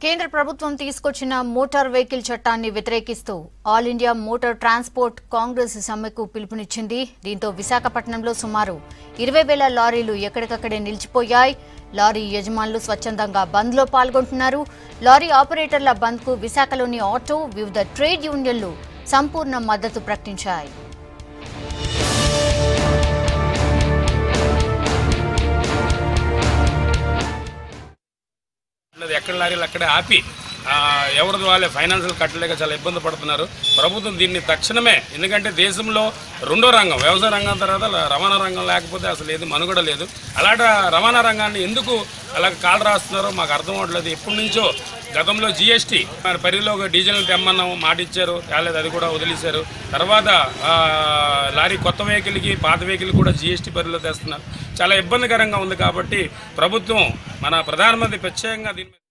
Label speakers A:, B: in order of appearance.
A: కేంద్ర ప్రభుత్వం తీసుకొచ్చిన మోటార్ వెహికల్ చట్టాన్ని వ్యతిరేకిస్తూ all India motor transport congress సమ్మెకు పిలుపునిచ్చింది దీంతో విశాఖపట్నంలో సుమారు ఇరవై వేల లారీలు ఎక్కడికక్కడే నిలిచిపోయాయి లారీ యజమానులు స్వచ్ఛందంగా బంద్లో పాల్గొంటున్నారు లారీ ఆపరేటర్ల బంద్కు విశాఖలోని ఆటో వివిధ ట్రేడ్ యూనియన్లు సంపూర్ణ మద్దతు ప్రకటించాయి
B: ఉన్నది ఎక్కడ లారీలు అక్కడే ఆపి ఆ, ఎవరిది వాళ్ళే ఫైనాన్షియల్ కట్టలేక చాలా ఇబ్బంది పడుతున్నారు ప్రభుత్వం దీన్ని తక్షణమే ఎందుకంటే దేశంలో రెండో రంగం వ్యవసాయ రంగం తర్వాత ల- రవాణా రంగం లేకపోతే అసలు ఏది మనుగడ లేదు అలాంటి రవాణా రంగాన్ని ఎందుకు అలా కాలు రాస్తున్నారో మాకు అర్థం అవ్వట్లేదు ఎప్పటి నుంచో గతంలో జిఎస్టీ పరిధిలో ఒక డీజిల్ తెమ్మన్నాం మాట ఇచ్చారు తేలేదు అది కూడా వదిలేశారు తర్వాత ఆ, లారీ కొత్త వెహికల్కి పాత వెహికల్ కూడా జిఎస్టీ పరిధిలో తెస్తున్నారు చాలా ఇబ్బందికరంగా ఉంది కాబట్టి ప్రభుత్వం మన ప్రధానమంత్రి ప్రత్యేకంగా దీని మీద